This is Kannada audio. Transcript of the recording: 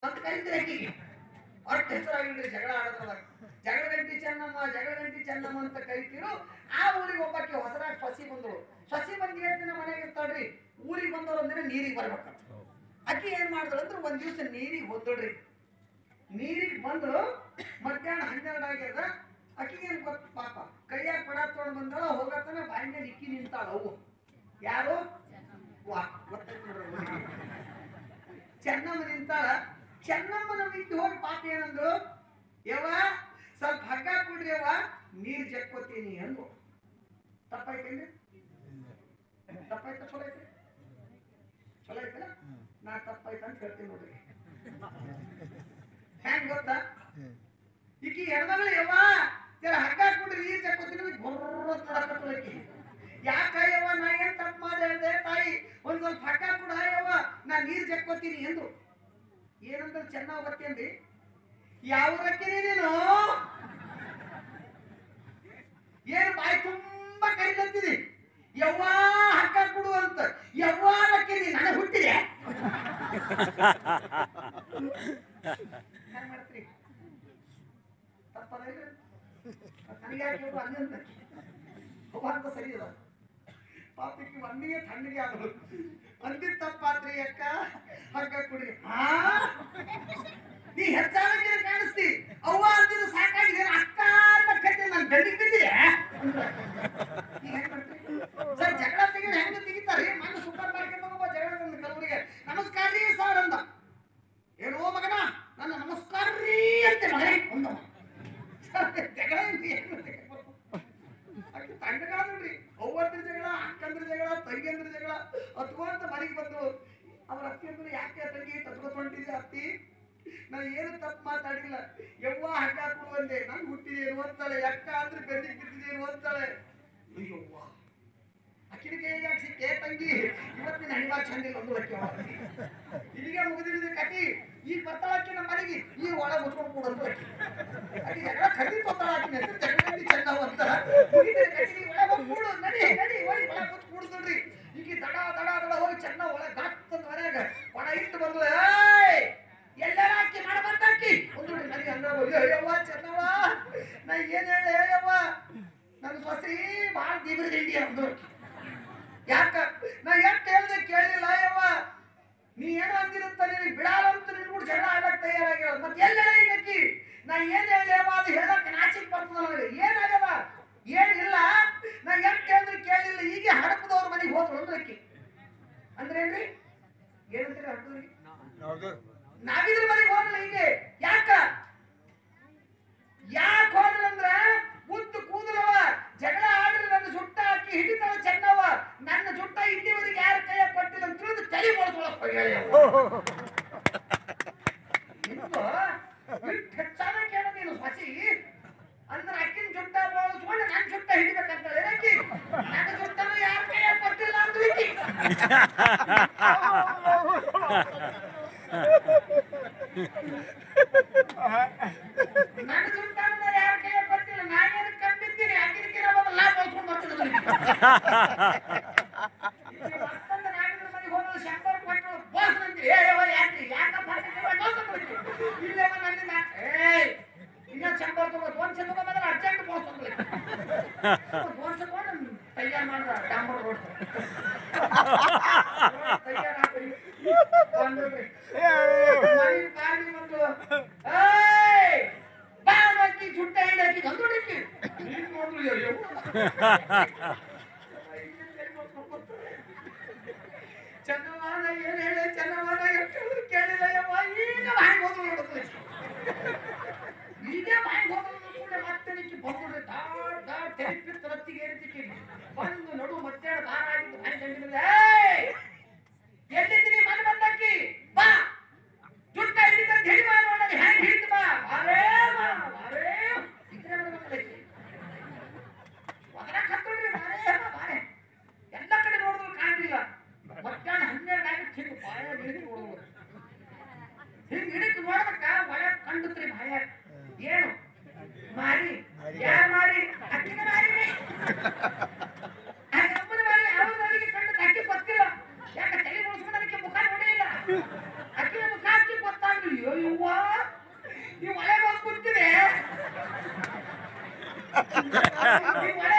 ಅಂತ ಕರೀತಾರೆ ಆಕಿಗೆ ಒಟ್ಟು ಹೆಸರಾಗಿಲ್ರಿ ಜಗಳ ಆಡೋದ್ರದಾಗ ಜಗಳ ಗಂಟಿ ಚೆನ್ನಮ್ಮ ಜಗಳ ಗಂಟಿ ಚೆನ್ನಮ್ಮ ಅಂತ ಕರಿತೀರು ಆ ಊರಿಗೆ ಒಬ್ಬಾಕಿ ಹೊಸದಾಗಿ ಸಸಿ ಬಂದಳು ಸಸಿ ಬಂದು ಏಳು ದಿನ ಮನೆಗೆ ಇರ್ತಾಳ್ರಿ ಊರಿಗೆ ಬಂದವ್ರು ಅಂದ್ರೆ ನೀರಿಗೆ ಬರ್ಬೇಕಂತ ಅಕ್ಕಿ ಏನ್ ಮಾಡಿದಳು ಅಂದ್ರೆ ಒಂದ್ ದಿವ್ಸ ನೀರಿಗೆ ಹೋದಳ್ರಿ ನೀರಿಗೆ ಬಂದು ಮಧ್ಯಾಹ್ನ ಹನ್ನೆರಡು ಆಗ್ಯದ ಅಕ್ಕಿಗೆ ಏನ್ ಗೊತ್ತ ಪಾಪ ಕೈಯಾಗ ಕೊಡ ತೊಗೊಂಡು ಬಂದಳ ಹೋಗತ್ತನ ಬಾಯಿ ಮೇಲೆ ಇಕ್ಕಿ ನಿಂತಾಳ ಅವು ಯಾರು ವಾ ಗೊತ್ತಾಯ್ತು ನೋಡ್ರಿ ಅವ್ರಿಗೆ. ಚೆನ್ನಮ್ಮ ನಿಂತಾಳ ಚೆನ್ನಮ್ಮನ ಬಿಟ್ಟು ಹೋಗಿ ಪಾಪ ಏನಂದ್ರು ಯವ್ವ ಸ್ವಲ್ಪ ಹಗ್ಗ ಕೊಡ್ರಿ ಯವ್ವ ನೀರ್ ಜಕ್ಕೋತೀನಿ ಅಂದ್ರು ತಪ್ಪಾಯ್ತೇನ್ರಿ ತಪ್ಪಾಯ್ತ ಚಲೋ ಐತ್ರಿ ಚಲೋ ಐತಲ್ಲ ನಾ ತಪ್ಪಾಯ್ತ ಅಂತ ಹೇಳ್ತೀನಿ ನೋಡ್ರಿ ಹೆಂಗ್ ಗೊತ್ತಾ ಈಕಿ ಹೆಣ್ಮಗಳು ಯವ್ವ ಜರ ಹಗ್ಗ ಕೊಡ್ರಿ ನೀರ್ ಜಕ್ಕೋತೀನಿ ನೋಡಕತ್ತಲಕ್ಕಿ ಯಾಕ ಯವ್ವ ನಾ ಏನ್ ತಪ್ಪು ಮಾಡಿದೆ ತಾಯಿ ಒಂದ್ ಸ್ವಲ್ಪ ಹಗ್ಗ ಕೊಡ ಯವ್ವ ನಾ ನೀರ್ ಜಕ್ಕೋತೀನಿ ಎಂದು ಏನಂತ ಚೆನ್ನಾಗ್ ಬರ್ತೀನ್ರಿ ಯಾವ ರಕ್ಕಿನಿ ನೀನು ಏನು ಬಾಯಿ ತುಂಬಾ ಕರಿಲತ್ತಿದಿ ಯವ್ವ ಹಗ್ಗ ಕೊಡು ಅಂತ ಯವ್ವ ರಕ್ಕಿನಿ ನನಗೆ ಹುಟ್ಟಿದೆ ಹೆಂಗ್ ಮಾಡ್ತೀರಿ ತಪ್ಪದಲ್ರಿ ನನಗೆ ಯಾಕೆ ಹೇಳ್ರು ಅಲ್ಲಿ ಅಂತ ಅವ್ವ ಅಂತ ಸರಿ ಅದ ಪಾಪಿಗೆ ಒಂದಿಗೆ ತಣ್ಣಗೆ ಆದಳು ಅಂದಿದ್ ತಪ್ಪಾತ್ರಿ ಅಕ್ಕ ಹಗ್ಗ ಕುಡಿ ಹಾ ನೀ ಹೆಚ್ಚಾಗಿರ ಕಾಣಿಸ್ತಿ ಅವ್ವ ಅಂದಿದ್ದು ಸಾಕಾಗಿದೆ ಅಕ್ಕ ಅಂತ ಕಟ್ಟಿ ನಾನು ಗಂಡಿಗೆ ಬಿದ್ದಿದೆ ನೀ ಹೆಂಗ್ ಮಾಡ್ತಿ? ಸರ್ ಜಗಳ ತೆಗಿದ್ರೆ ಹೆಂಗ್ ತೆಗಿತಾರೆ ಮನೆ ಸೂಪರ್ ಮಾರ್ಕೆಟ್ ಒಬ್ಬ ಜಗಳ ತಂದು ಕೆಲವರಿಗೆ ನಮಸ್ಕಾರ ರೀ ಸರ್ ಅಂದ ಏನೋ ಮಗನ ನನ್ನ ನಮಸ್ಕಾರ ರೀ ಅಂತ ಮಗನೇ ಅಂದವ ಸರ್, ಜಗಳ ಏನ್ರಿ? ಹೆಂಗ್ ತೆಗಿಬೇಕು? ಆಕೆ ತಣ್ಣಗಾದ್ರಿ ಅವ್ವಂದ್ರ ಜಗಳ ಅಕ್ಕಂದ್ರ ಜಗಳ ತಂಗಿಯಂದ್ರ ಜಗಳ ಅತ್ಕೊಂತ ಮನೆಗೆ ಬಂದು ಅವ್ರ ಅತ್ತಿ ಅಂದ್ರೆ ಯಾಕೆ ತಂಗಿ ತತ್ಕೊತ್ ಹೊಂಟಿದೆ ಅತ್ತಿ ನಾ ಏನು ತಪ್ಪು ಮಾತಾಡಿಲ್ಲ ಯವ್ವ ಹಗ್ಗ ಕೊಡುವಂದೆ ನನ್ ಹುಟ್ಟಿದೆ ಏನು ಅಂತಾಳೆ ಅಕ್ಕ ಅಂದ್ರೆ ಬೆನ್ನಿಗೆ ಬಿದ್ದಿದೆ ಏನು ಅಂತಾಳೆ ಅಯ್ಯವ್ವ ಅಕ್ಕಿನ ಕೈಯಾಗ ಸಿಕ್ಕೇ ತಂಗಿ ಇವತ್ತಿನ ಹಣಿಬಾ ಚಂದಿಲ್ಲ ಒಂದು ಅಕ್ಕಿ ಇಲ್ಲಿಗೆ ಮುಗಿದಿದೆ ಕತಿ ಈಗ ಬರ್ತಾಳ ಅಕ್ಕಿ ನಮ್ಮ ಮನೆಗೆ ಈ ಒಳ ಮುಚ್ಕೊಂಡು ಕೂಡಂದು ಅಕ್ಕಿ ಅಕ್ಕಿ ಎಲ್ಲ ಖರೀದಿ ಕೊತ್ತಾಳ ಅಕ್ಕಿ ಹೆಸರು ಜಗನ್ನಿ ಚೆನ್ನವ ಅಂತ ಮುಗಿದಿದೆ ಕತಿ ಒಳಗೆ ಹೋಗಿ ಕೂಡು ನಡಿ ನಡಿ ಹೋಗಿ ಒಳಗೆ ಕೂತ್ ಕೂಡ್ಸಲ್ರಿ ಈಗ ದಡ ದಡ ದಡ ಹೋಗಿ ಚೆನ್ನ ಒಳಗೆ ಗಾತ್ತಂದ ಮನ್ಯಾಗ ಒಣ ಇಟ್ಟು ಬಂದು ಏಯ್ ಎಲ್ಲರ ಅಕ್ಕಿ ಮಾಡ ಬಂದಾಕಿ ಒಂದು ನನಗೆ ಅಂದವ ಅಯ್ಯವ್ವ ಚೆನ್ನವ ನಾ ಏನ್ ಹೇಳಿ ಅಯ್ಯವ್ವ ನನ್ನ ಸೊಸಿ ಭಾಳ ದಿಬ್ರ ದಿಂಡಿ ಅಂದ್ರು ಯಾಕ ನಾ ಎಷ್ಟು ಹೇಳ್ದೆ ಕೇಳಲಿಲ್ಲ ಅಯ್ಯವ್ವ ನೀ ಏನೋ ಅಂದಿರುತ್ತ ನಿನಗೆ ಬಿಡಾಲಂತ ನಿನ್ ಕೂಡ ಜಗಳ ಆಡಕ್ ತಯಾರಾಗ್ಯಾವ ಮತ್ತೆ ಎಲ್ಲ ಈಗಕ್ಕಿ ನಾ ಏನ್ ಹೇಳವ ಅದು ಹೇಳಕ್ ನಾಚಿಕ್ ಬರ್ತದ ನನಗೆ ಏನಾಗವ ಏನಿಲ್ಲ ನಾ ಎಷ್ಟು ಹೇಳಿದ್ರೆ ಕೇಳಿಲ್ಲ ಈಗ ಹಡಪದವ್ರ ಮನೆಗೆ ಹೋದ್ರು ಅಂದ್ರಕ್ಕಿ ಅಂದ್ರೇನ್ರಿ ಏನಂತೀರಿ ಹಡಪದ್ರಿಗೆ ನಾವಿದ್ರ ಮನೆಗೆ ಹೋಗಲ್ಲ ಹೀಗೆ ಯಾಕ ಯಾಕೆ ಹೋದ್ರಂದ್ರ ಮುದ್ದು ಕೂದಲವ ಜಗಳ ಆಡಿದ್ರೆ ನನ್ನ ಸುಟ್ಟ ಹಾಕಿ ಹಿಡಿತಾಳ ಚೆನ್ನವ ನನ್ನ ಸುಟ್ಟ ಇಲ್ಲಿವರೆಗೆ ಯಾರ ಕೈಯ ಕೊಟ್ಟಿಲ್ಲ ಅಂತ ತಿಳಿದು ತಲೆ ಬೋಳ್ಸೊಳಕ್ ಹೆಚ್ಚಾದ ಕೇಳ ನೀನು ಸ್ವಸಿ ಅಂದ್ರೆ ಅಕ್ಕಿನ ಸುಟ್ಟ ಬೋಳಿಸ್ಕೊಂಡು ನನ್ನ ಸುಟ್ಟ ಹಿಡಿಬೇಕಂತ ಏನಕ್ಕಿ ನನ್ನ ಸುಟ್ಟನು ಯಾರ ಕೈಯ ಕೊಟ್ಟಿಲ್ಲ ಅಂದ್ರೆ ಈಕಿ. ನನ್ನ ಸುಲ್ತಾನ ಯಾರ ಕೈಯ ಕೊಟ್ಟಿಲ್ಲ ನಾನೇನು ಕಂಡಿದ್ದೀನಿ ಅಕ್ಕಿನ ನಾ ಬೋಳ್ಸ್ಕೊಂಡು ಬರ್ತಿದ್ದೆ ಇಲ್ಲಿ ಮತ್ತೊಂದು ನಾಗರ ಮನೆಗೆ ಹೋದ್ರೆ ಶಂಬರ್ ಕೊಟ್ಟು ಬೋಸ್ ಅಂತೀರಿ ಏ ಯವ್ವ ಯಾಕ್ರಿ ಯಾಕಪ್ಪ ಹಾಕಿದ್ದೀರಿ? ಬೋಸ್ ಅಂತ ಬಿಡ್ತೀರಿ. ಇಲ್ಲೇ ಬಂದು ನನ್ನಿಂದ ಏಯ್ ಇನ್ನ ಶಂಬರ್ ತಗೋದು ಒಂದ್ ಸಲ ಬಂದ್ರೆ ಅರ್ಜೆಂಟ್ ಬೋಸ್ ಅಂತ ಬೋಸ್ ತಗೊಂಡು ತಯಾರು ಮಾಡ್ದ ಡಾಂಬರ್ ರೋಡ್ ತಯಾರು ಹಾಕ್ರಿ ಬಂದ್ರಿ ಮನೆ ಕಾಡಿ ಬಂದು ಏಯ್ ಬಾ ಮಕ್ಕಿ ಚುಟ್ಟ ಹಿಡಕಿ ಬಂದ್ಬಿಡಕ್ಕಿ ನೀನ್ ನೋಡ್ಲಿ ಅಯ್ಯೋ ಚಂದಮಾನ ಏನ್ ಹೇಳಿ ಚಂದಮಾನ ಎಷ್ಟು ಹೇಳಿದ್ರು ಕೇಳಿಲ್ಲ ಯವ್ವ ಈಗ ಬಾಯಿಗೆ ಹೋದ್ರು ನೋಡುತ್ತೆ ಈಗ ಬಾಯಿಗೆ ಹೋದ್ರು ಕೂಡ ಮತ್ತೆ ನಿಕ್ಕಿ ಬಂದ್ಬಿಡ್ರಿ ದಾಡ್ ದಾಡ್ ತೆರಿಪಿರ್ ತರತ್ತಿಗೆ ಏರಿತಿಕ್ಕಿ ಬಂದು ನಡು ಮತ್ತೆ ಭಾರ ಆಗಿದ್ದು ಬಾಯಿ ಕಂಡಿದ್ರೆ ಎಲ್ಲಿದ್ದೀರಿ ಮನೆ ಬಂದಕ್ಕಿ ಬಾ ಚುಟ್ಟ ಹಿಡಿದಂತ ಹಿಡಿ ಬಾ ನೋಡೋದು ಹೆಂಗ್ ಹಿಡಿದು ಬಾ ಬಾರೇ ಬಾ ಬಾರೇ ಇದ್ರೆ ಬರ್ಬೇಕಲ್ಲ ಒದರ ಕತ್ತೋಡ್ರಿ ಬಾರೇ ಬಾ ಬಾರೇ ಎಲ್ಲ ಕಡೆ ನೋಡಿದ್ರು ಕಾಣಲಿಲ್ಲ ಮಧ್ಯಾಹ್ನ ಹನ್ನೆರಡು ಆಗಿತ್ತು ಹಿಂಗೆ ಬಾಯ ಹಿಡಿದು ನೋಡುವುದು ಹಿಂಗೆ ಹಿಡಿದು ನೋಡ್ಬೇಕ ಒಳಗೆ ಕಂಡುತ್ರಿ ಬಾಯ ಏನು ಮಾರಿ ಯಾರು ಮಾರಿ ಅಕ್ಕಿನ ಮಾರಿ ಆ ಅಮ್ಮನ ಮಾರಿ ಯಾವ ಮಾರಿಗೆ ಕಂಡು ಅಕ್ಕಿ ಗೊತ್ತಿಲ್ಲ ಯಾಕೆ ತಲೆ ಮುಗಿಸ್ಕೊಂಡು ಅದಕ್ಕೆ ಮುಖ ನೋಡಿಲ್ಲ ಅಕ್ಕಿನ ಮುಖ ಅಕ್ಕಿ ಗೊತ್ತಾಗ್ಲಿ ಅಯ್ಯೋ ನೀವ್ ಒಳ್ಳೆ